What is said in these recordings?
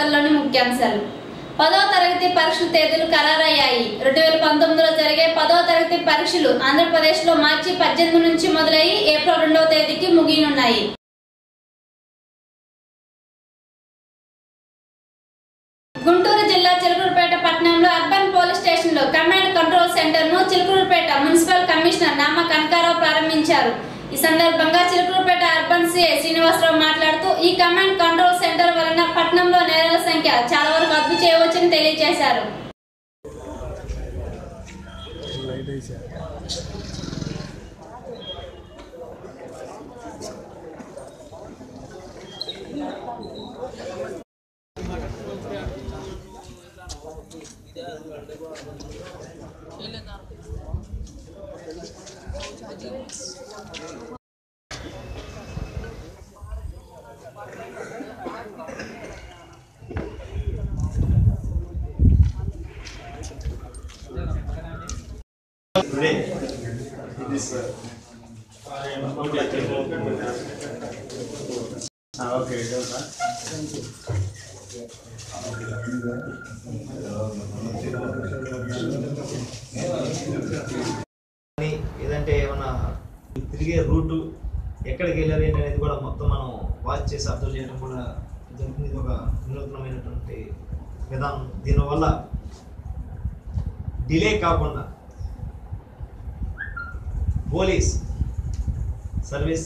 వార్తల్లోని ముఖ్యాంశాలు పదవ తరగతి పరీక్షల తేదీలు ఖరారయ్యాయి రెండు వేల పంతొమ్మిదిలో జరిగే పదవ తరగతి పరీక్షలు ఆంధ్రప్రదేశ్లో మార్చి పద్దెనిమిది నుంచి మొదలయ్యి ఏప్రిల్ రెండవ తేదీకి ముగియనున్నాయి గుంటూరు జిల్లా చిలుకూరుపేట పట్టణంలో అర్బన్ పోలీస్ స్టేషన్ లో కమాండ్ కంట్రోల్ సెంటర్ ను చిలుకూరుపేట మున్సిపల్ కమిషనర్ నామ కనకారావు ప్రారంభించారు ఈ సందర్భంగా చిలుకూరుపేట అర్బన్ సిఐ శ్రీనివాసరావు మాట్లాడుతూ ఈ కమాండ్ కంట్రోల్ సెంటర్ వలన పట్టణంలో నేరాల సంఖ్య చాలా వరకు అదుపు చేయవచ్చని తెలియజేశారు Today, it is. Uh, ah, okay, it was, huh? కానీ ఏదంటే ఏమన్నా తిరిగే రూటు ఎక్కడికి వెళ్ళారు ఏంటి అనేది కూడా మొత్తం మనం వాచ్ చేసి అబ్జర్వ్ చేయడం కూడా జరుగుతుంది ఇది ఒక వినూత్నమైనటువంటి విధానం దీనివల్ల డిలే కాకుండా police service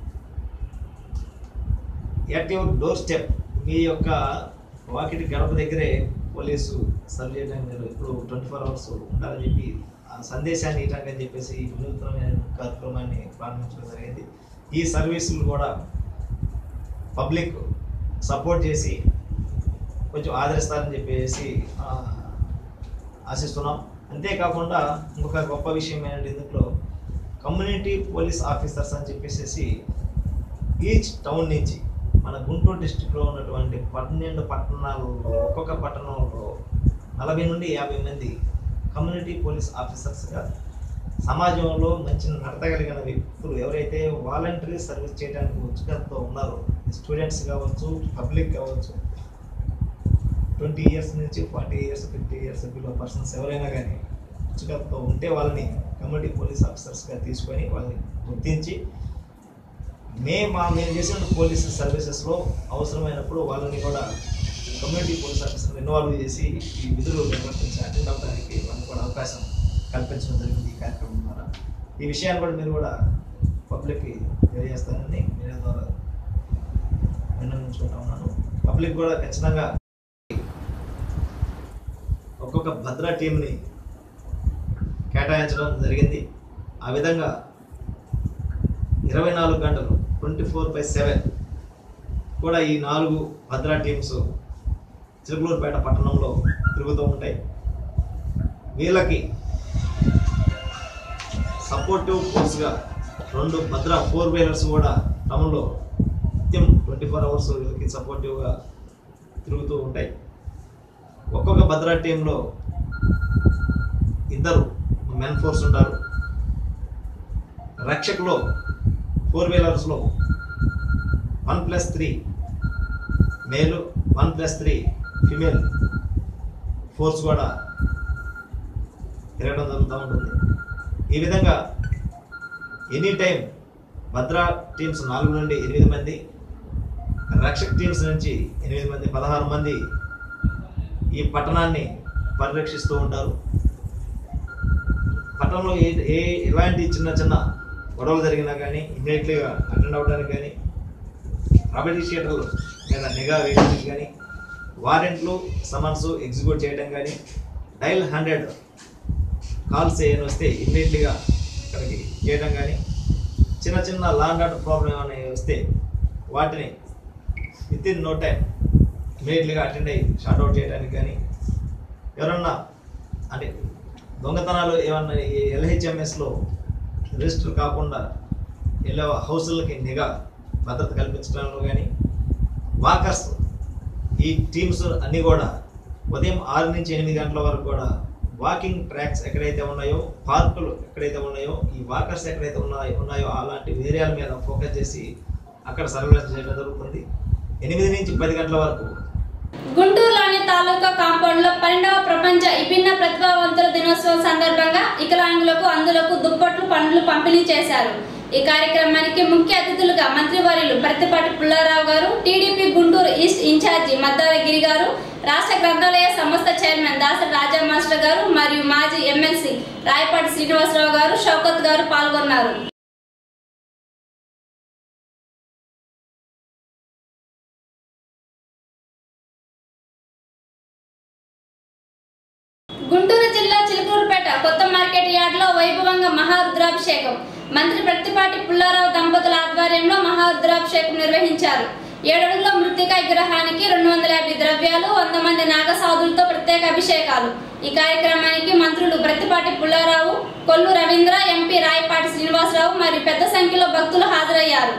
at your door step మీ యొక్క వాకిటి గడప దగ్గరే పోలీసు సర్వ్ చేయడానికి మీరు ఇప్పుడు ట్వంటీ ఫోర్ అవర్స్ ఉండాలని చెప్పి ఆ సందేశాన్ని ఇవ్వడానికి చెప్పేసి ఈ వినూత్నమైన కార్యక్రమాన్ని ప్రారంభించడం జరిగింది ఈ సర్వీసులు కూడా పబ్లిక్ సపోర్ట్ చేసి కొంచెం ఆదరిస్తారని చెప్పేసి ఆ, ఆశిస్తున్నాం అంతేకాకుండా ఇంకొక గొప్ప విషయం ఏంటంటే ఇందులో కమ్యూనిటీ పోలీస్ ఆఫీసర్స్ అని చెప్పేసి ఈచ్ టౌన్ నుంచి మన గుంటూరు డిస్టిక్లో ఉన్నటువంటి పన్నెండు పట్టణాలలో ఒక్కొక్క పట్టణంలో నలభై నుండి యాభై మంది కమ్యూనిటీ పోలీస్ ఆఫీసర్స్గా సమాజంలో మంచి నడతగలిగిన వ్యక్తులు ఎవరైతే వాలంటరీ సర్వీస్ చేయడానికి ఉత్సుకతతో ఉన్నారో స్టూడెంట్స్ కావచ్చు పబ్లిక్ కావచ్చు ట్వంటీ ఇయర్స్ నుంచి forty years fifty years below persons ఎవరైనా కానీ ఉత్సుకతతో ఉంటే వాళ్ళని కమ్యూనిటీ పోలీస్ ఆఫీసర్స్గా తీసుకొని వాళ్ళని గుర్తించి మే మా మేము చేసిన పోలీస్ సర్వీసెస్లో అవసరమైనప్పుడు వాళ్ళని కూడా కమ్యూనిటీ పోలీస్ ఆఫీసర్ ఇన్వాల్వ్ చేసి ఈ విధులు నిర్వర్తించి అటెండ్ అవ్వడానికి వాళ్ళకి కూడా అవకాశం కల్పించడం జరిగింది ఈ కార్యక్రమం ద్వారా ఈ విషయాన్ని కూడా మీరు కూడా పబ్లిక్కి తెలియజేస్తానని మీడియా ద్వారా విన్నవించుకుంటా ఉన్నాను పబ్లిక్ కూడా ఖచ్చితంగా ఒక్కొక్క భద్రా టీంని కేటాయించడం జరిగింది ఆ విధంగా ఇరవై నాలుగు గంటలు ట్వంటీ ఫోర్ బై సెవెన్ కూడా ఈ నాలుగు భద్రా టీమ్స్ చిలుకలూరుపేట పట్టణంలో తిరుగుతూ ఉంటాయి వీళ్ళకి సపోర్టివ్ ఫోర్స్గా రెండు భద్ర ఫోర్ వీలర్స్ కూడా టౌన్లో నిత్యం ట్వంటీ ఫోర్ అవర్స్ వీళ్ళకి సపోర్టివ్గా తిరుగుతూ ఉంటాయి ఒక్కొక్క భద్రా టీంలో ఇద్దరు మెన్ ఫోర్స్ ఉంటారు రక్షకులో ఫోర్ వీలర్స్లో one plus three male one plus three female force కూడా తిరగడం జరుగుతూ ఉంటుంది ఈ విధంగా ఎనీ టైం భద్రా టీమ్స్ నాలుగు నుండి ఎనిమిది మంది రక్షక్ టీమ్స్ నుంచి ఎనిమిది మంది పదహారు మంది ఈ పట్టణాన్ని పరిరక్షిస్తూ ఉంటారు పట్టణంలో ఏ ఏ ఎలాంటి చిన్న చిన్న గొడవలు జరిగినా కానీ ఇమ్మీడియట్లీగా అటెండ్ అవ్వడానికి కానీ ప్రాపర్టీ షీటర్లు మీద నిఘా వేయడానికి కానీ వారెంట్లు సమన్స్ ఎగ్జిక్యూట్ చేయడం కానీ డైల్ హండ్రెడ్ కాల్స్ ఏమైనా వస్తే ఇమ్మీడియట్లీగా ఇక్కడికి చేయడం కానీ చిన్న చిన్న లాండ్ ఆర్డర్ ప్రాబ్లం ఏమైనా వస్తే వాటిని విత్ ఇన్ నో టైం ఇమీడియట్లీగా అటెండ్ అయ్యి షార్ట్ అవుట్ చేయడానికి కానీ ఎవరన్నా అంటే దొంగతనాలు ఏమన్నా ఈ ఎల్హెచ్ఎంఎస్లో రిజిస్టర్ కాకుండా వెళ్ళే హౌసులకి నిఘా భద్రత కల్పించడంలో కానీ వాకర్స్ ఈ టీమ్స్ అన్నీ కూడా ఉదయం ఆరు నుంచి ఎనిమిది గంటల వరకు కూడా వాకింగ్ ట్రాక్స్ ఎక్కడైతే ఉన్నాయో పార్కులు ఎక్కడైతే ఉన్నాయో ఈ వాకర్స్ ఎక్కడైతే ఉన్నాయో ఉన్నాయో అలాంటి ఏరియాల మీద ఫోకస్ చేసి అక్కడ సర్వేలెన్స్ చేయడం జరుగుతుంది ఎనిమిది నుంచి పది గంటల వరకు గుంటూరులోని తాలూకా కాంపౌండ్ లో పన్నెండవ ప్రపంచ విభిన్న ప్రతిభావంతుల దినోత్సవం సందర్భంగా వికలాంగులకు అందులకు దుప్పట్లు పండ్లు పంపిణీ చేశారు ఈ కార్యక్రమానికి ముఖ్య అతిథులుగా మంత్రివర్యులు Prathipati Pullarao garu TDP Guntur east in charge Maddaragiri garu రాష్ట్ర గ్రంథాలయ సంస్థ చైర్మన్ దాసరి రాజా మాస్టర్ గారు మరియు మాజీ ఎమ్మెల్సీ రాయపాటి శ్రీనివాసరావు గారు షౌకత్ గారు పాల్గొన్నారు గుంటూరు జిల్లా చిలుకూరుపేట కొత్త మార్కెట్ యార్డ్ లో వైభవంగా మహారుద్రాభిషేకం మంత్రి ప్రత్తిపాటి పుల్లారావు దంపతుల ఆధ్వర్యంలో మహారుద్రాభిషేకం నిర్వహించారు ఏడడుగుల మృతిక విగ్రహానికి రెండు వందల యాభై ద్రవ్యాలు వంద మంది నాగసాధులతో ప్రత్యేక అభిషేకాలు ఈ కార్యక్రమానికి మంత్రులు ప్రత్తిపాటి పుల్లారావు కొల్లు రవీంద్ర ఎంపీ రాయపాటి శ్రీనివాసరావు మరియు పెద్ద సంఖ్యలో భక్తులు హాజరయ్యారు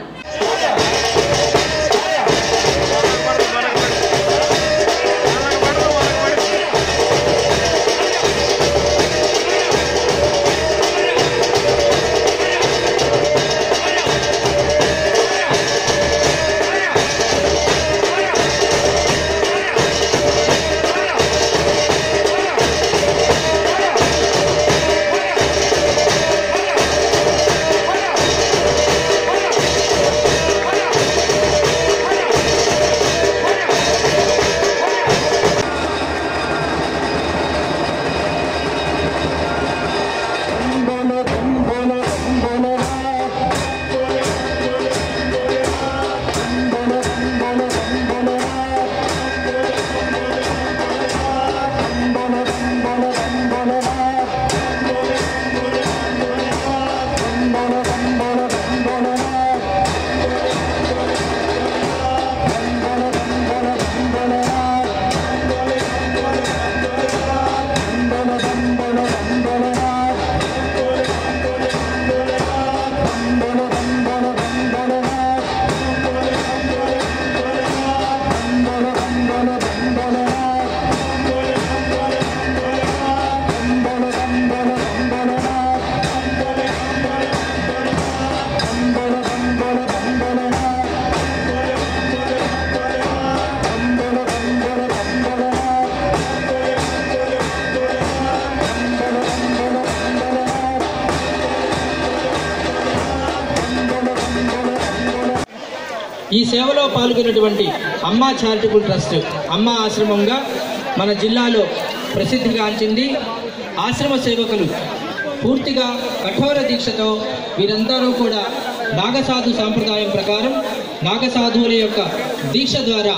ఈ సేవలో పాల్గొన్నటువంటి అమ్మా చారిటబుల్ ట్రస్ట్ అమ్మా ఆశ్రమంగా మన జిల్లాలో ప్రసిద్ధిగాంచింది ఆశ్రమ సేవకులు పూర్తిగా కఠోర దీక్షతో వీరందరూ కూడా నాగసాధు సాంప్రదాయం ప్రకారం నాగసాధువుల యొక్క దీక్ష ద్వారా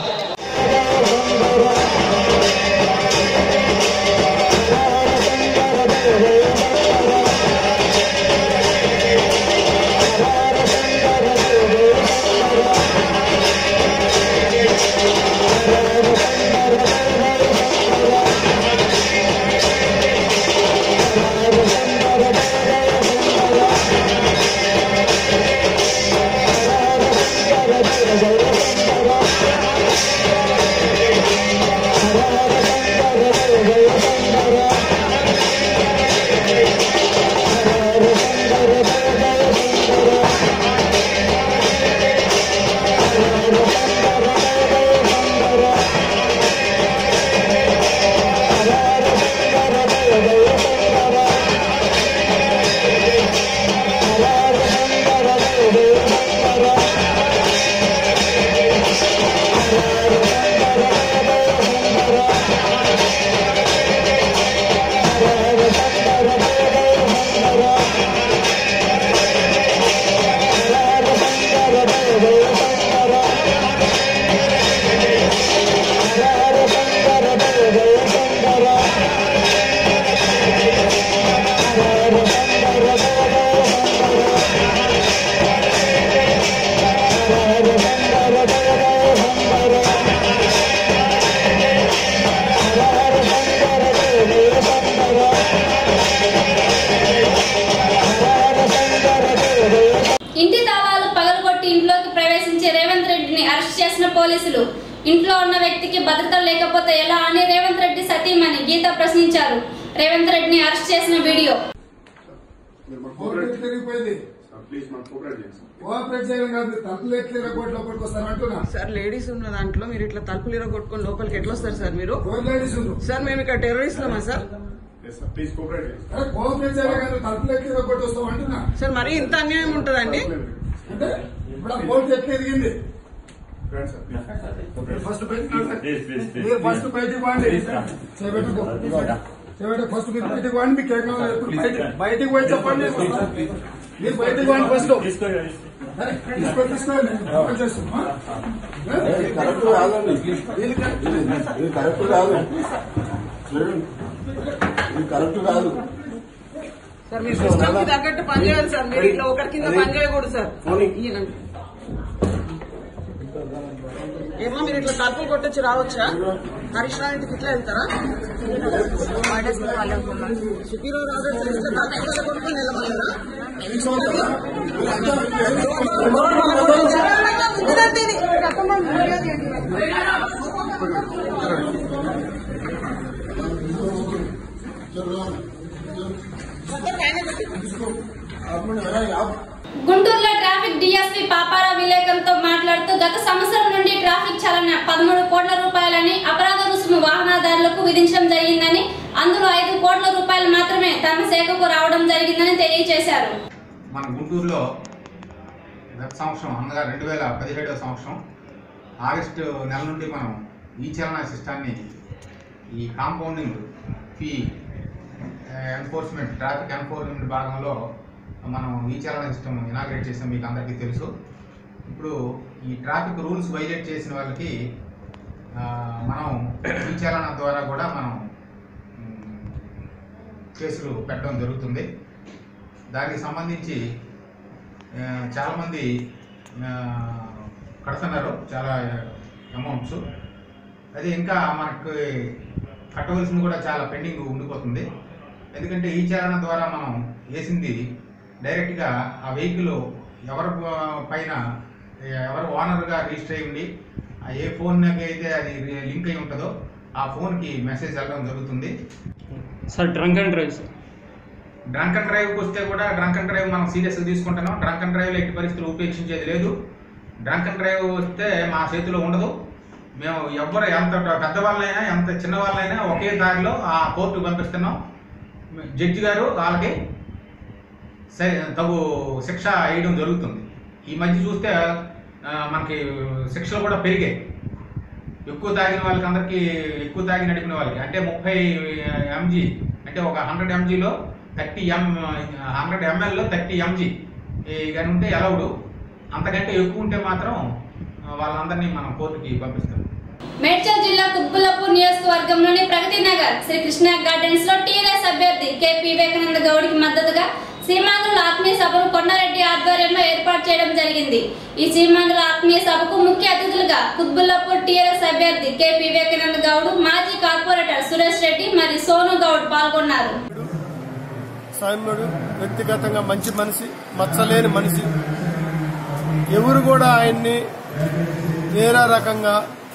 ఇంటి తాళాలు పగలగొట్టి ఇంట్లోకి ప్రవేశించి రేవంత్ రెడ్డిని అరెస్ట్ చేసిన పోలీసులు ఇంట్లో ఉన్న వ్యక్తికి భద్రత లేకపోతే ఎలా అని రేవంత్ రెడ్డి సతీమణి గీత ప్రశ్నించారు రేవంత్ రెడ్డిని అరెస్ట్ చేసిన వీడియో ఓటు పెరిగిపోయింది ప్లీజ్ మాకు కోఆపరేట్ చేయండి సార్. కోఆపరేట్ చేయడం కాదు మీరు తలుపులు ఎట్లా ఇరగొట్టి లోపలికి వస్తారు అంటున్నా సార్ లేడీస్ ఉన్న దాంట్లో మీరు ఇట్లా తలుపులు ఇరగొట్టుకొని లోపలికి ఎట్లా వస్తారు సార్ మీరు ఫోర్ లేడీస్ ఉండ్రు సార్ మేము ఇక్కడ టెర్రరిస్ట్లమా sir Yes, sir. Please cooperate చేయండి అరే కోఆపరేట్ చేయడం కాదు తలుపులు ఎట్లా ఇరగొట్టి వస్తాం అంటున్నా సార్ మరీ ఇంత అన్యాయం ఉంటుందండి అంటే ఇప్పుడు ఆ బోల్ట్ ఎట్లా ఎదిగింది రండి సార్ ప్లీజ్ ఫస్ట్ బయటికి మీరు ఫస్ట్ బయటికి వాండి చేపెట్టుకో చేపెట్టు ఫస్ట్ మీరు బయటికి వాండి మీకు ఏం కావాలి ఎప్పుడు బయటికి బయటికి పోయి చెప్పండి మీరు బయటికి వాండి ఫస్ట్ అరే, తీసుకో తీసుకోండి నేను ఓపెన్ చేస్తున్నా. కరెక్ట్ కాదండి ఇది కరెక్ట్ కాదు చూడండి ఇది కరెక్ట్ కాదు సార్ మీరు సిస్టమ్ కి తగ్గట్టు పని చేయాలి సార్ మీరు ఇట్లా ఒకరి కింద పని చేయకూడదు సార్ పోనీ. ఈయనండి. ఏమో మీరు ఇట్లా తలుపులు కొట్టొచ్చి రావచ్చా హరీష్ రావు ఇంటికి ఇట్లా వెళ్తారా సుఖీరావు రాజు తెలిస్తే నా దగ్గర కొనుక్కొని వెళ్ళమన్నారా? గుంటూరులో ట్రాఫిక్ డీఎస్పీ పాపారావు విలేకరులతో మాట్లాడుతూ గత సంవత్సరం నుండి ట్రాఫిక్ చలన పదమూడు కోట్ల రూపాయలని అపరాధ రుసుము వాహనదారులకు విధించడం జరిగిందని అందులో ఐదు కోట్ల రూపాయలు మాత్రమే తమ శాఖకు రావడం జరిగిందని తెలియజేశారు మన గుంటూరులో గత సంవత్సరం అనగా రెండు వేల పదిహేడవ సంవత్సరం ఆగస్టు నెల నుండి మనం ఈ చలన సిస్టాన్ని ఈ compounding fee enforcement traffic enforcement భాగంలో మనం ఈ చలన సిస్టమ్ ఇనాగ్రేట్ చేసాం మీకు అందరికీ తెలుసు ఇప్పుడు ఈ ట్రాఫిక్ రూల్స్ వైలేట్ చేసిన వాళ్ళకి ఆ, మనం ఈ చలన ద్వారా కూడా మనం మ్, కేసులు పెట్టడం జరుగుతుంది దానికి సంబంధించి ఆ, చాలామంది ఆ, కడుతున్నారు చాలా అమౌంట్స్ అది ఇంకా మనకి కట్టవలసింది కూడా చాలా పెండింగ్ ఉండిపోతుంది ఎందుకంటే ఈ చారణ ద్వారా మనం వేసింది డైరెక్ట్గా ఆ వెహికల్ ఎవరి పైన ఎవరు ఓనర్గా రిజిస్టర్ అయి ఉండి ఆ ఏ ఫోన్కి అయితే అది లింక్ అయి ఉంటుందో ఆ ఫోన్కి మెసేజ్ వెళ్ళడం జరుగుతుంది sir drunk and drive sir drunk and డ్రైవ్కి వస్తే కూడా డ్రంక్ అండ్ డ్రైవ్ మనం సీరియస్గా తీసుకుంటున్నాం డ్రంక్ అండ్ డ్రైవ్లో ఎట్టి పరిస్థితులు ఉపేక్షించేది లేదు డ్రంక్ అండ్ డ్రైవ్ వస్తే మా చేతిలో ఉండదు మేము ఎవ్వరు ఎంత పెద్దవాళ్ళైనా ఎంత చిన్నవాళ్ళైనా ఒకే దారిలో ఆ కోర్టుకు పంపిస్తున్నాం జడ్జి గారు వాళ్ళకి సరే తగు శిక్ష వేయడం జరుగుతుంది ఈ మధ్య చూస్తే ఆ, మనకి శిక్షలు కూడా పెరిగాయి ఎక్కువ తాగిన వాళ్ళకి అందరికీ ఎక్కువ తాగి నడిపిన వాళ్ళకి అంటే ముప్పై ఎంజీ అంటే ఒక హండ్రెడ్ ఎంజీలో థర్టీ ఎం హండ్రెడ్ ఎంఎల్లో థర్టీ ఎంజీ కానీ ఉంటే అలౌడ్ అంతకంటే ఎక్కువ ఉంటే మాత్రం ఆ, వాళ్ళందరినీ మనం కోర్టుకి పంపిస్తాం మేడ్చల్ జిల్లా కుత్బుల్లాపూర్ నియోజకవర్గంలోని ప్రగతి నగర్ శ్రీ కృష్ణ గార్డెన్స్ లో టీఆర్ఎస్ అభ్యర్థి కె వివేకానంద గౌడ్కి మద్దతుగా సీమాంధ్రుల ఆత్మీయ సభను కొండారెడ్డి ఆధ్వర్యంలో ఏర్పాటు చేయడం జరిగింది ఈ సీమాంధ్రుల ఆత్మీయ సభకు ముఖ్య అతిథులుగా కుత్బుల్లాపూర్ టీఆర్ఎస్ అభ్యర్థి కె వివేకానంద గౌడ్ మాజీ కార్పొరేటర్ సురేష్ రెడ్డి మరియు సోను గౌడ్ పాల్గొన్నారు సాయముడు వ్యక్తిగతంగా మంచి మనిషి మచ్చలేని మనిషి ఎవరు కూడా ఆయన్ని వేరే రకంగా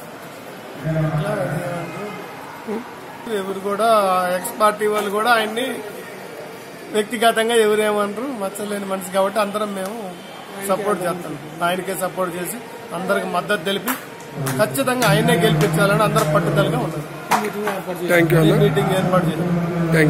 ఎవరు కూడా ఎక్స్ పార్టీ వాళ్ళు కూడా ఆయన్ని వ్యక్తిగతంగా ఎవరేమంటారు మచ్చలేని మనిషి కాబట్టి అందరం మేము సపోర్ట్ చేస్తాం ఆయనకే సపోర్ట్ చేసి అందరికి మద్దతు తెలిపి ఖచ్చితంగా ఆయనే గెలిపించాలని అందరూ పట్టుదలగా ఉన్నారు ఈ మీటింగ్ ఏర్పాటు చేశాం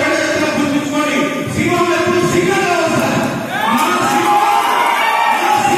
సింహం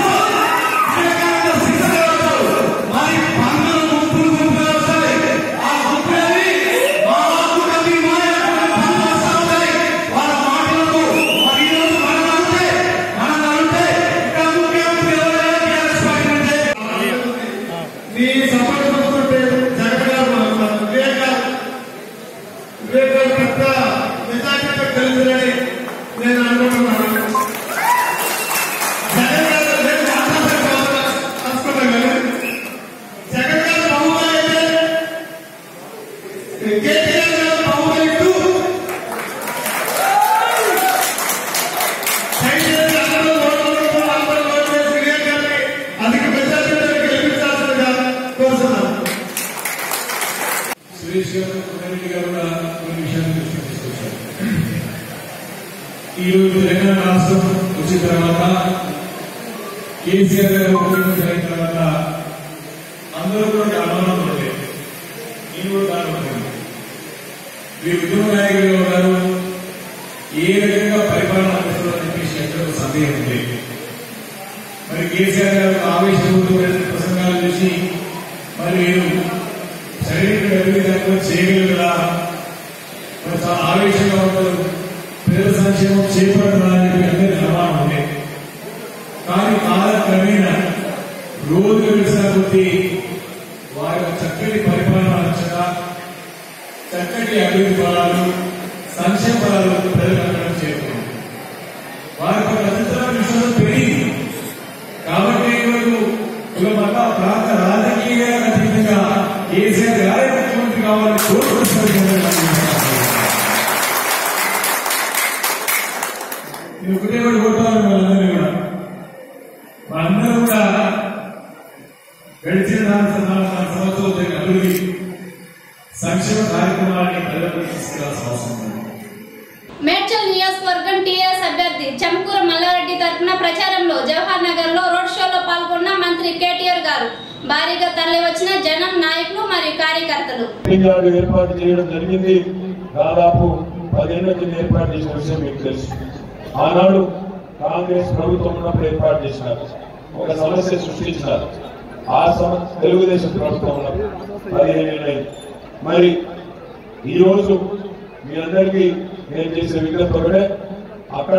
ఈరోజు తెలంగాణ రాష్ట్రం వచ్చిన తర్వాత కేసీఆర్ గారు ముఖ్యమంత్రి అయిన తర్వాత అందరూ కూడా అనుమానం ఉండే నేను కూడా కారణం మీరు ఉద్యమ నాయకులుగా ఉన్నారు ఏ రకంగా పరిపాలన అందిస్తున్నారని చెప్పేసి ఎంతో సందేహం ఉంది మరి కేసీఆర్ గారు ఆవేశపూర్వకమైన ప్రసంగాలు చేసి మరి మీరు సరైన అభివృద్ధి చేయగలరా మరి చాలా ఆవేశంగా ఉంటారు ప్రజల సంక్షేమం చేపడరా అని చెప్పి అందరి అనుమానం ఉంది కానీ కాలక్రమేణా రోజు గడిచిన కొద్దీ వారి యొక్క చక్కటి పరిపాలన రక్షణ చక్కటి అభివృద్ధి ఫలాలు సంక్షేమ ఫలాలు ప్రజలకు అందడం చేరుకున్నాం వారి పట్ల అత్యుత్తమ విశ్వాసం పెరిగింది కాబట్టి ఈరోజు కుల మత ప్రాంత రాజకీయ అతీతంగా కేసీఆర్ గారే ముఖ్యమంత్రి కావాలని కోరుకుంటున్నారు నేను ఒకటే ఒకటి కోరుతాను వాళ్ళందరినీ కూడా వాళ్ళందరూ కూడా గడిచిన నాలుగు నాలుగు సంవత్సరాలు జరిగిన అభివృద్ధి సంక్షేమ కార్యక్రమాన్ని ప్రజలకు తీసుకెళ్లాల్సిన అవసరం ఉంది మేడ్చల్ నియోజకవర్గం టీఆర్ఎస్ అభ్యర్థి చంకూర మల్లారెడ్డి తరఫున ప్రచారంలో జవహర్ నగర్ లో రోడ్ షోలో పాల్గొన్న మంత్రి కేటీఆర్ గారు భారీగా తరలివచ్చిన జనం నాయకులు మరియు కార్యకర్తలు మీటింగ్ యార్డు ఏర్పాటు చేయడం జరిగింది దాదాపు పదేళ్ల కింద ఏర్పాటు చేసిన విషయం మీకు తెలుసు ఆనాడు కాంగ్రెస్ ప్రభుత్వం ఉన్నప్పుడు ఏర్పాటు చేసినారు ఒక సమస్య సృష్టించినారు ఆ సమ తెలుగుదేశం ప్రభుత్వం ఉన్నప్పుడు పదిహేను ఏళ్ళైంది మరి ఈ రోజు మీ అందరికీ నేను చేసే విజ్ఞప్తి ఒకటే అక్కడ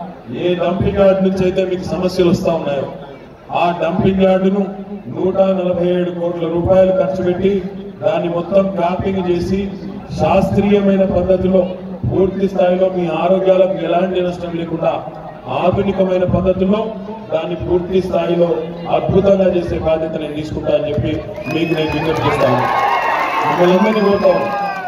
ఏ డంపింగ్ యార్డ్ నుంచి అయితే మీకు సమస్యలు వస్తా ఉన్నాయో ఆ డంపింగ్ యార్డును నూట నలభై ఏడు కోట్ల రూపాయలు ఖర్చు పెట్టి దాన్ని మొత్తం క్యాపింగ్ చేసి శాస్త్రీయమైన పద్ధతిలో పూర్తి స్థాయిలో మీ ఆరోగ్యాలకు ఎలాంటి నష్టం లేకుండా ఆధునికమైన పద్ధతిలో దాన్ని పూర్తి స్థాయిలో అద్భుతంగా చేసే బాధ్యత నేను తీసుకుంటా అని చెప్పి మీకు నేను విజ్ఞప్తి చేస్తాను మిమ్మల్ని అందరినీ కోరుతాను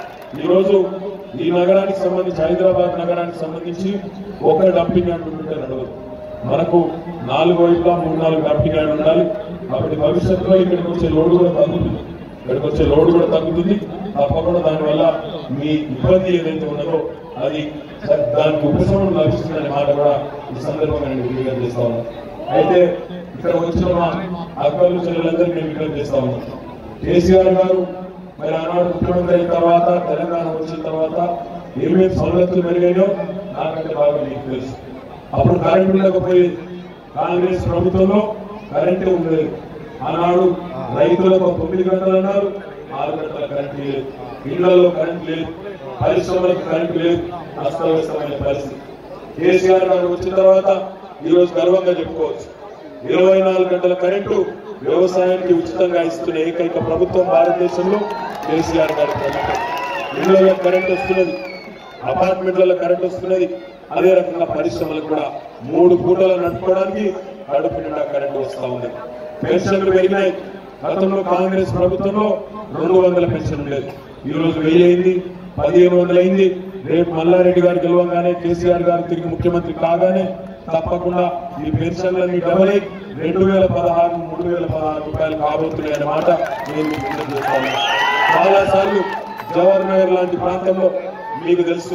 ఈరోజు ఈ నగరానికి సంబంధించి హైదరాబాద్ నగరానికి సంబంధించి ఒక డంపింగ్ యార్డ్ ఉంటే నడవదు మనకు నాలుగు వైపులా మూడు నాలుగు డంపింగ్ యార్డ్ ఉండాలి కాబట్టి భవిష్యత్తులో ఇక్కడికి వచ్చే లోడ్ కూడా తగ్గుతుంది ఇక్కడికి వచ్చే లోడ్ కూడా తగ్గుతుంది తప్పకుండా దానివల్ల మీ ఇబ్బంది ఏదైతే ఉన్నదో అది స- దానికి ఉపశమనం లభిస్తుందనే మాట కూడా ఈ సందర్భంగా నేను విజ్ఞప్తి చేస్తా ఉన్నాను అయితే ఇక్కడ వచ్చిన మా అక్కలు చెల్లెలందరికీ నేను విజ్ఞప్తి చేస్తా ఉన్నాను కేసీఆర్ గారు మరి ఆనాడు ముఖ్యమంత్రి అయిన తర్వాత తెలంగాణ వచ్చిన తర్వాత ఏమేమి సౌలతులు మెరుగాయో నాకంటే బాగా మీకు తెలుసు అప్పుడు కరెంట్ ఉండకపోయేది కాంగ్రెస్ ప్రభుత్వంలో కరెంటే ఉండలేదు ఆనాడు రైతులకు తొమ్మిది గంటలు అన్నారు ఆరు గంటల కరెంట్ లేదు ఇళ్లలో కరెంట్ లేదు పరిశ్రమలకు కరెంట్ లేదు అస్తవ్యస్తమైన పరిస్థితి కేసీఆర్ గారు వచ్చిన తర్వాత ఈ రోజు గర్వంగా చెప్పుకోవచ్చు ఇరవై నాలుగు గంటల కరెంటు వ్యవసాయానికి ఉచితంగా ఇస్తున్న ఏకైక ప్రభుత్వం భారతదేశంలో కేసీఆర్ గారి ప్రభుత్వం ఇళ్లలో కరెంట్ వస్తున్నది అపార్ట్మెంట్లలో కరెంట్ వస్తున్నది అదే రకంగా పరిశ్రమలకు కూడా మూడు పూటలు నడుపుకోవడానికి కడుపు నిండా కరెంట్ వస్తా ఉంది పెన్షన్లు పెరిగినాయి గతంలో కాంగ్రెస్ ప్రభుత్వంలో రెండు వందల పెన్షన్ ఉండేది ఈ రోజు వెయ్యి అయింది పదిహేను వందలు అయింది రేపు మల్లారెడ్డి గారు గెలవగానే కేసీఆర్ గారు తిరిగి ముఖ్యమంత్రి కాగానే తప్పకుండా ఈ పెన్షన్లన్నీ డబల్ అయి రెండు వేల పదహారు మూడు వేల పదహారు రూపాయలు కాబోతున్నాయి అనే మాట నేను మీకు విజ్ఞప్తి చేస్తాను చాలా సార్లు జవహర్ నగర్ లాంటి ప్రాంతంలో మీకు తెలుసు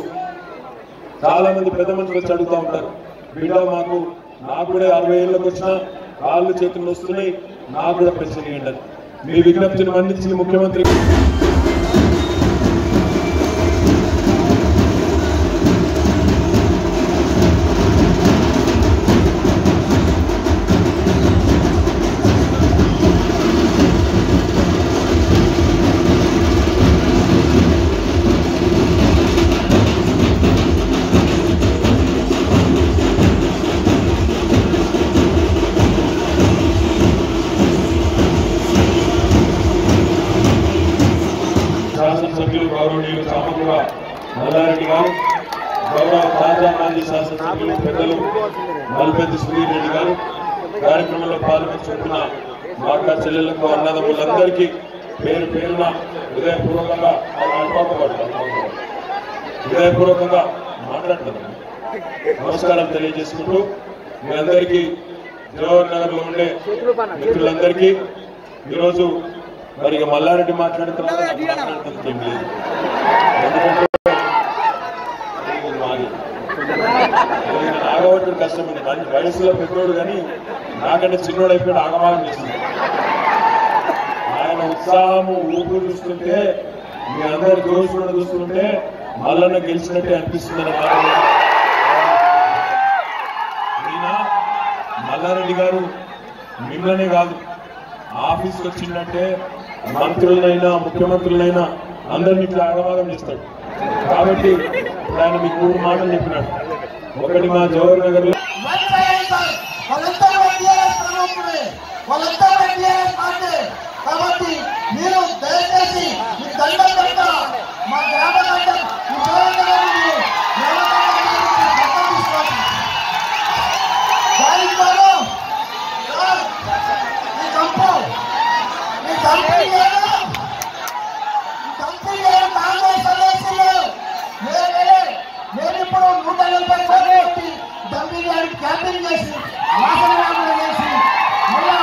చాలా మంది పెద్ద మనుషులు వచ్చి అడుగుతూ ఉంటారు బిడ్డ మాకు నాకు కూడా అరవై ఏళ్ళకి వచ్చినా కాళ్ళు చేతులు వస్తున్నాయి నాకు కూడా పెన్షన్ ఇవ్వండి అని. మీ విజ్ఞప్తిని మన్నించి ముఖ్యమంత్రి శాసనసభ్యులు గౌరవనీయులు చామకూర మల్లారెడ్డి గారు గౌరవ తాజా మాజీ శాసనసభ్యులు పెద్దలు మల్పెద్ది సుధీర్ రెడ్డి గారు కార్యక్రమంలో పాల్గొని చెప్పిన మాకా చెల్లెళ్లకు అన్నదమ్ములందరికీ పేరు పేరున హృదయపూర్వకంగా అనుకోకపడతాను హృదయపూర్వకంగా మాట్లాడుతున్నాను నమస్కారం తెలియజేసుకుంటూ మీ అందరికీ జవహర్ నగర్ లో ఉండే మిత్రులందరికీ ఈరోజు మరి ఇక మల్లారెడ్డి మాట్లాడిన తర్వాత నాకు మాట్లాడటానికి ఏం లేదు ఎందుకంటే ఇది మాది ఆగబట్టుడు కష్టమైంది మంచి వయసులో పెద్దోడు కానీ నాకంటే చిన్నోడు అయిపోయాడు ఆగమాగం చేసింది ఆయన ఉత్సాహము ఊపు చూస్తుంటే మీ అందరి దోషులను చూస్తుంటే మల్లన్న గెలిచినట్టే అనిపిస్తుందని మాట ఈయన మల్లారెడ్డి గారు మిమ్మల్నే కాదు ఆఫీస్కి వచ్చిందంటే మంత్రులనైనా ముఖ్యమంత్రులైనా అందరినీ ఇట్లా ఆగమాగం చేస్తాడు కాబట్టి ఇప్పుడు ఆయన మీకు మూడు మాటలు చెప్పినాడు ఒకటి మా జవహర్ నగర్ లో వాళ్ళందరూ టీఆర్ఎస్ ప్రముఖులే వాళ్ళందరూ టీఆర్ఎస్ పార్టీ కాబట్టి మీరు దయచేసి ఈ దండం కనుక మా గ్రామ దండం ఈ జోరంగా మీరు గ్రామ దండం పక్కన తీసుకోండి దానికి తోడు సార్, ఈ కంపు ఈ కంపెనీ లేదు ఈ కంపెనీ లేదు కాంగ్రెస్ సదస్సులు వేరే నేను ఇప్పుడు నూట నలభై కోట్లు పెట్టి డంపీ గారికి క్యాంపింగ్ చేసి వాసన వ్యాపారం చేసి మళ్ళా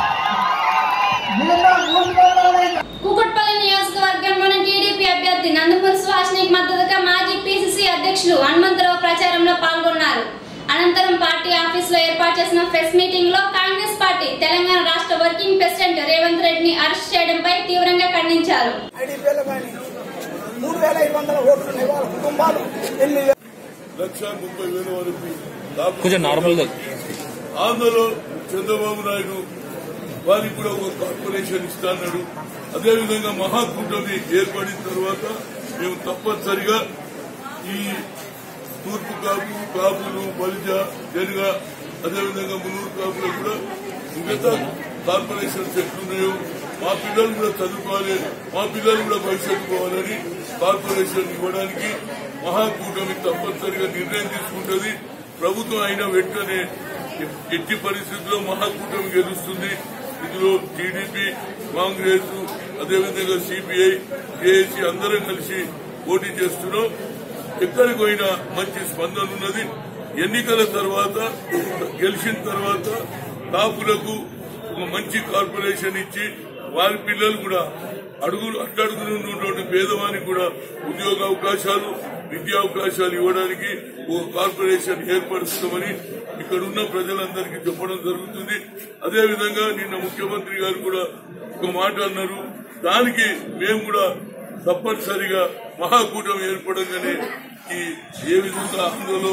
మిగతా మూడు కోట్ల కూకట్పల్లి నియోజకవర్గంలోని టీడీపీ అభ్యర్థి నందమూరి సుహాష్నికి మద్దతుగా మాజీ పీసీసీ అధ్యక్షులు హనుమంతరావు ప్రచారంలో పాల్గొన్నారు అనంతరం పార్టీ ఆఫీసులో ఏర్పాటు చేసిన ప్రెస్ మీటింగ్ లో కాంగ్రెస్ పార్టీ తెలంగాణ రాష్ట్ర వర్కింగ్ ప్రెసిడెంట్ రేవంత్ రెడ్డిని అరెస్ట్ చేయడంపై తీవ్రంగా ఖండించారు ఐడీపీలు కానీ మూడు వేల ఐదు వందల ఓట్లు ఉన్నాయి వాళ్ళ కుటుంబాలు ఎన్ని లక్ష ముప్పై వేల వరకు లాభం కొంచెం నార్మల్గా ఆంధ్రలో చంద్రబాబు నాయుడు వారికి కూడా ఒక కార్పొరేషన్ ఇస్తాన్నాడు అదేవిధంగా మహాకూటమి ఏర్పడిన తర్వాత మేము తప్పనిసరిగా ఈ తూర్పు కాపు కాపులు బలిజ జనగ అదేవిధంగా మునూరు కాపులు కూడా మిగతా కార్పొరేషన్స్ ఎట్లున్నాయో మా పిల్లలు కూడా చదువుకోవాలి మా పిల్లలు కూడా భవిష్యత్తు పోవాలని కార్పొరేషన్ ఇవ్వడానికి మహాకూటమి తప్పనిసరిగా నిర్ణయం తీసుకుంటుంది ప్రభుత్వం అయిన వెంటనే ఎట్టి పరిస్థితుల్లో మహాకూటమి గెలుస్తుంది ఇందులో టీడీపీ కాంగ్రెస్ అదేవిధంగా సిపిఐ జేఏసీ అందరం కలిసి పోటీ చేస్తున్నాం ఎక్కడికి పోయినా మంచి స్పందన ఉన్నది ఎన్నికల తర్వాత గెలిచిన తర్వాత కాపులకు ఒక మంచి కార్పొరేషన్ ఇచ్చి వారి పిల్లలు కూడా అడుగులు అట్టడుగులు ఉన్నటువంటి పేదవానికి కూడా ఉద్యోగ అవకాశాలు విద్యా అవకాశాలు ఇవ్వడానికి ఒక కార్పొరేషన్ ఏర్పరుస్తామని ఇక్కడ ఉన్న ప్రజలందరికీ చెప్పడం జరుగుతుంది అదేవిధంగా నిన్న ముఖ్యమంత్రి గారు కూడా ఒక మాట అన్నారు దానికి మేము కూడా తప్పనిసరిగా మహాకూటమి ఏర్పడంగానే ఈ ఏ విధంగా ఆంధ్రలో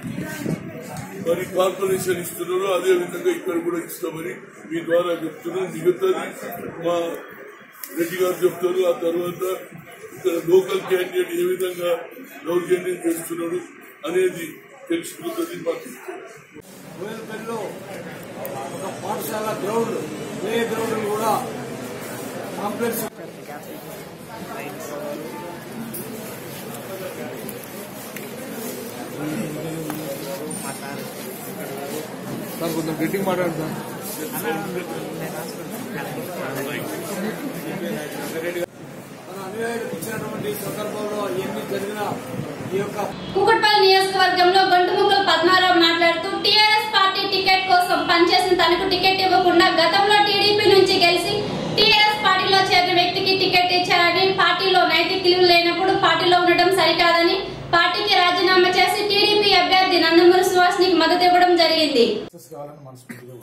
మరి కార్పొరేషన్ ఇస్తున్నారో అదే విధంగా ఇక్కడ కూడా ఇస్తామని మీ ద్వారా చెప్తున్నాం మిగతాది మా రెడ్డి గారు చెప్తారు ఆ తర్వాత ఇక్కడ లోకల్ క్యాండిడేట్ ఏ విధంగా దౌర్జన్యం చేస్తున్నాడు అనేది తెలుసుకుంటుంది మాకు వేలపల్లిలో ఒక పాఠశాల గ్రౌండ్ ప్లే గ్రౌండ్ కూడా కాంప్లెక్స్ సార్ కొంచెం గట్టిగా మాట్లాడతాం మన అనుయాయులు ఇచ్చినటువంటి సందర్భంలో ఎన్ని జరిగినా ఈ యొక్క కూకట్పల్లి నియోజకవర్గంలో గొంటుముక్కల పద్మారావు మాట్లాడుతూ టీఆర్ఎస్ పార్టీ టికెట్ కోసం పనిచేసిన తనకు టికెట్ ఇవ్వకుండా గతంలో టీడీపీ నుంచి గెలిచి టీఆర్ఎస్ పార్టీలో చేరిన వ్యక్తికి టికెట్ ఇచ్చారని పార్టీలో నైతిక విలువలు లేనప్పుడు పార్టీలో ఉండడం సరికాదని పార్టీకి రాజీనామా చేసి టీడీపీ అభ్యర్థి నందమూరి సుహాస్నికి మద్దతు ఇవ్వడం జరిగింది సక్సెస్ కావాలని మనస్ఫూర్తిగా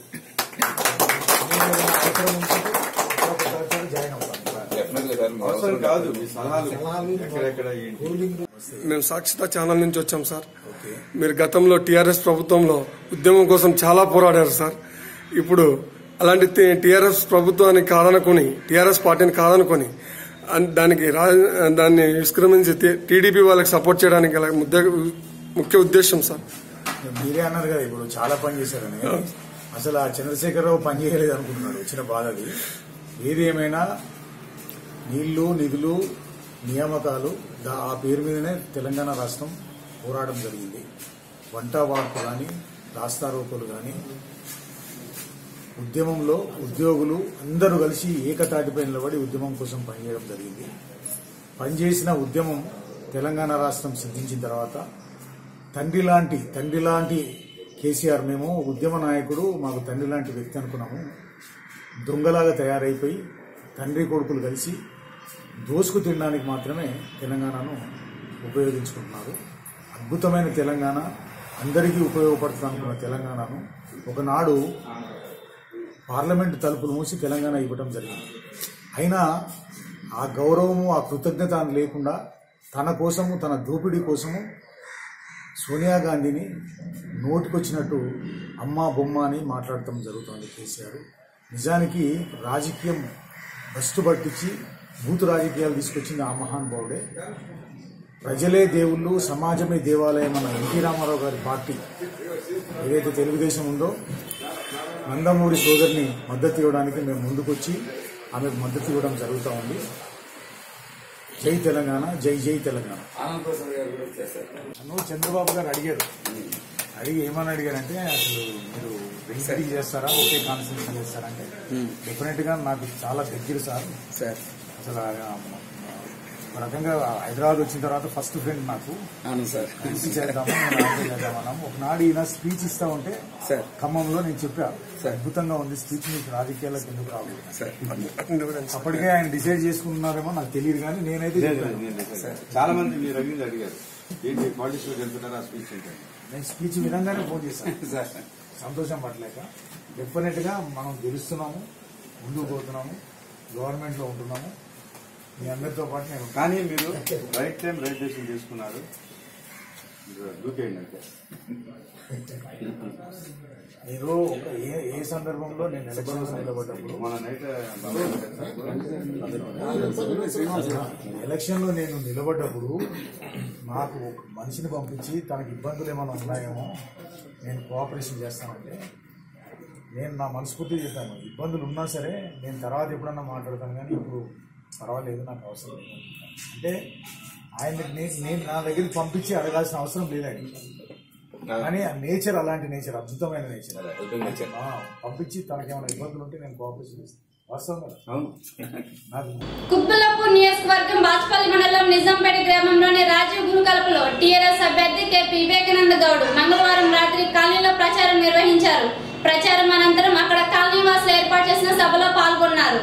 అవసరం ఉంటుంది ఒకసారి జాయిన్ అవుతాం అవసరం కాదు మీ సలహాలు ఎక్కడెక్కడ ఏంటి మేము సాక్షిత ఛానల్ నుంచి వచ్చాం సార్ మీరు గతంలో టీఆర్ఎస్ ప్రభుత్వంలో ఉద్యమం కోసం చాలా పోరాడారు సార్ ఇప్పుడు అలాంటి టీఆర్ఎస్ ప్రభుత్వాన్ని కాదనుకొని టీఆర్ఎస్ పార్టీని కాదనుకొని అన్- దానికి రా- దాన్ని నిష్క్రమించి టీడీపీ వాళ్ళకి సపోర్ట్ చేయడానికి గల ముద్ద- ముఖ్య ఉద్దేశం సార్ మీరే అన్నారు కదా ఇప్పుడు చాలా పని చేశారని అసలు ఆ చంద్రశేఖరరావు పని చేయలేదు అనుకుంటున్నాడు వచ్చిన బాధ అది ఏది ఏమైనా నీళ్లు నిధులు నియామకాలు దా- ఆ పేరు మీదనే తెలంగాణ రాష్ట్రం పోరాటం జరిగింది వంట వార్పు కానీ రాస్తారోకోలు కానీ ఉద్యమంలో ఉద్యోగులు అందరూ కలిసి ఏకతాటిపై నిలబడి ఉద్యమం కోసం పనిచేయడం జరిగింది పనిచేసిన ఉద్యమం తెలంగాణ రాష్ట్రం సిద్ధించిన తర్వాత తండ్రి లాంటి తండ్రి లాంటి కేసీఆర్ మేము ఉద్యమ నాయకుడు మాకు తండ్రి లాంటి వ్యక్తి అనుకున్నాము దొంగలాగా తయారైపోయి తండ్రి కొడుకులు కలిసి దోసుకు తినడానికి మాత్రమే తెలంగాణను ఉపయోగించుకుంటున్నారు అద్భుతమైన తెలంగాణ అందరికీ ఉపయోగపడుతుంది అనుకున్న తెలంగాణను ఒకనాడు పార్లమెంట్ తలుపులు మూసి తెలంగాణ ఇవ్వడం జరిగింది అయినా ఆ గౌరవము ఆ కృతజ్ఞత అని లేకుండా తన కోసము తన దోపిడీ కోసము సోనియా గాంధీని నోటికొచ్చినట్టు అమ్మ బొమ్మ అని మాట్లాడటం జరుగుతుంది కేసీఆర్ నిజానికి రాజకీయం బస్టు పట్టించి బూతు రాజకీయాలు తీసుకొచ్చింది ఆ మహానుభావుడే ప్రజలే దేవుళ్ళు సమాజమే దేవాలయం అన్న ఎన్టీ రామారావు గారి పార్టీ ఏదైతే తెలుగుదేశం ఉందో నందమూరి సోదరిని మద్దతు ఇవ్వడానికి మేము ముందుకొచ్చి ఆమెకు మద్దతు ఇవ్వడం జరుగుతూ ఉంది జై తెలంగాణ జై జై తెలంగాణ నన్ను చంద్రబాబు గారు అడిగారు అడిగి ఏమని అడిగారంటే అసలు మీరు వెంకటి చేస్తారా ఒకే కాన్స్టిట్యూషన్ చేస్తారంటే డెఫినెట్ గా నాకు చాలా దగ్గర సార్ సార్ అసలు ఆ- ఒక రకంగా హైదరాబాద్ వచ్చిన తర్వాత ఫస్ట్ ఫ్రెండ్ నాకు అవును సార్ కలిసి చేద్దాము నేను ఆయనతో చేద్దామన్నాము ఒకనాడు ఈయన స్పీచ్ ఇస్తా ఉంటే సార్ ఖమ్మంలో నేను చెప్పా అద్భుతంగా ఉంది స్పీచ్ మీకు రాజకీయాలకు ఎందుకు రాకూడదు సార్ అప్పటికే ఆయన డిసైడ్ చేసుకున్నారేమో నాకు తెలియదు కానీ నేనైతే చెప్పాను. చాలా మంది మీరు అడిగింది అడిగారు ఏంటి పాలిటిక్స్ వెళ్తున్నారా ఆ స్పీచ్ ఏంటంటే నేను స్పీచ్ విధంగానే ఫోన్ చేశాను సంతోషం పట్టలేక డెఫినెట్ గా మనం గెలుస్తున్నాము ముందుకు పోతున్నాము గవర్నమెంట్ లో ఉంటున్నాము మీ అందరితో పాటు నేను కానీ మీరు రైట్ టైం రైట్ డెసిషన్ తీసుకున్నారు దూకేయండి అంతే మీరు ఒక ఏ ఏ సందర్భంలో నేను ఎలక్షన్ నిలబడ్డప్పుడు మన నైట్ ఎలక్షన్ లో నేను నిలబడ్డప్పుడు నాకు ఒక మనిషిని పంపించి తనకి ఇబ్బందులు ఏమైనా ఉన్నాయేమో నేను కోఆపరేషన్ చేస్తానంటే నేను నా మనస్ఫూర్తి చెప్పాను ఇబ్బందులు ఉన్నా సరే నేను తర్వాత ఎప్పుడన్నా మాట్లాడతాను కానీ ఇప్పుడు పర్వాలేదు నాకు అవసరం లేదు అంటే ఆయన నేను నేను నా దగ్గరికి పంపించి అడగాల్సిన అవసరం లేదండి కానీ ఆ నేచర్ అలాంటి నేచర్ అద్భుతమైన నేచర్ ఆ, పంపించి తనకేమైనా ఇబ్బందులు ఉంటే నేను కోఆపరేషన్ చేస్తాను వాస్తవం కదా నాకు కుప్పలపూర్ నియోజకవర్గం బాచ్పల్లి మండలం నిజాంపేట గ్రామంలోని రాజీవ్ గురుకల్పలో టీఆర్ఎస్ అభ్యర్థి కెపి వివేకానంద గౌడ్ మంగళవారం రాత్రి కాలనీలో ప్రచారం నిర్వహించారు ప్రచారం అనంతరం అక్కడ కాలనీ వాసులు ఏర్పాటు చేసిన సభలో పాల్గొన్నారు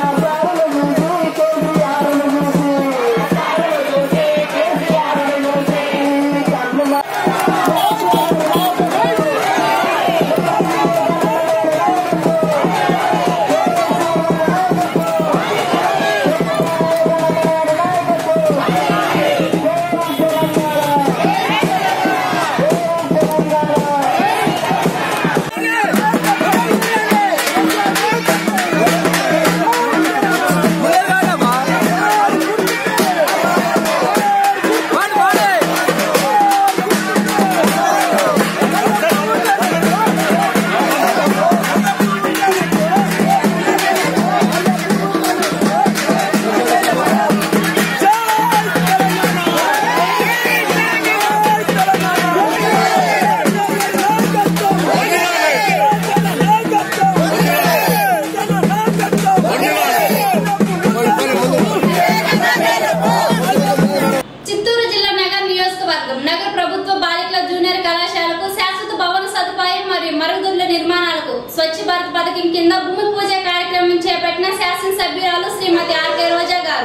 చిత్తూరు జిల్లా నగర్ నియోజకవర్గం నగర ప్రభుత్వ బాలికల జూనియర్ కళాశాలకు శాశ్వత భవన సదుపాయం మరియు మరుగుదొడ్ల నిర్మాణాలకు స్వచ్ఛ భారత్ పథకం కింద భూమి పూజ కార్యక్రమం చేపట్టిన శాసనసభ్యురాలు శ్రీమతి ఆర్కే రోజా గారు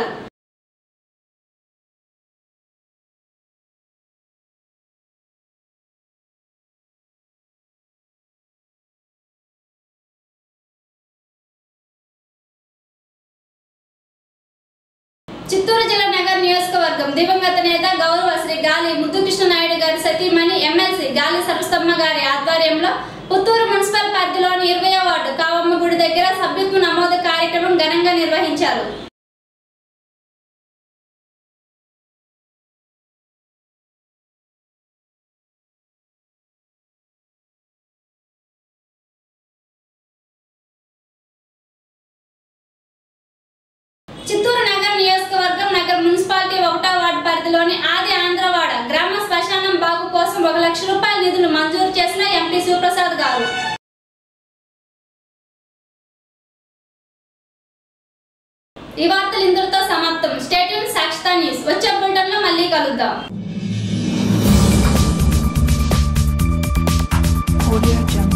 చిత్తూరు జిల్లా నగర్ నియోజకవర్గం దివంగత నేత గౌరవ శ్రీ గాలి ముద్దుకృష్ణ నాయుడు గారి సతీమణి ఎమ్మెల్సీ గాలి సరస్వమ్మ గారి ఆధ్వర్యంలో పుత్తూరు మున్సిపల్ పరిధిలోని ఇరవై వార్డు కావమ్మ గుడి దగ్గర సభ్యత్వ నమోదు కార్యక్రమం ఘనంగా నిర్వహించారు చిత్తూరు నగర నియోజకవర్గం నగర మున్సిపాలిటీ ఒకటో వార్డు పరిధిలోని ఆది ఆంధ్రవాడ గ్రామ శ్మశానం బాగు కోసం ఒక లక్ష రూపాయల నిధులు మంజూరు చేసిన ఎంపీ శివప్రసాద్ గారు ఈ వార్తలు ఇందులో సమాప్తం స్టేట్యూన్ సాక్షితా న్యూస్ వచ్చే బులెటిన్లో మళ్ళీ కలుద్దాం Audio Jungle.